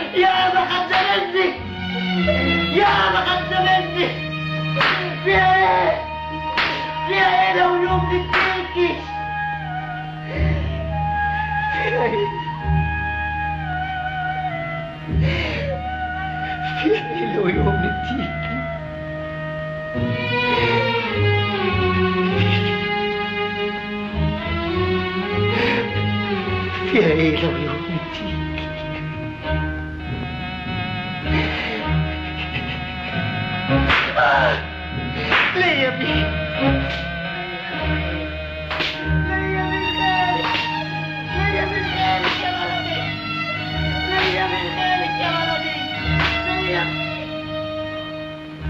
يا ما خدمتني يا ما خدمتني فيها ايه فيها ايه لو يوم نتيجي فيها ايه فيها ايه لو يوم نتيجي فيها ايه لو يوم نتيجي ليه يا ابني